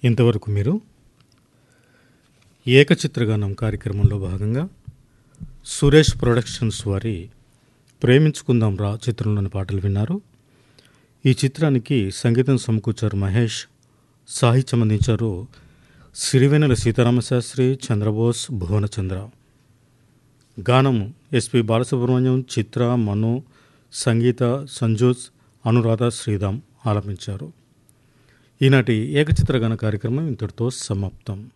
ఇంతవరకు మీరు ఏకచిత్రగానం కార్యక్రమంలో భాగంగా సురేష్ ప్రొడక్షన్స్ వారి ప్రేమించుకుందాం రా చిత్రంలోని పాటలు విన్నారు ఈ చిత్రానికి సంగీతం సమకూర్చారు మహేష్ సాహిత్యం అందించారు సిరివెన్నెల సీతారామశాస్త్రి చంద్రబోస్ భువనచంద్ర గానం ఎస్పి బాలసుబ్రహ్మణ్యం చిత్ర మను సంగీత సంజోజ్ అనురాధ శ్రీరామ్ ఆలపించారు ఈనాటి ఏకచిత్రగాన కార్యక్రమం ఇంతటితో సమాప్తం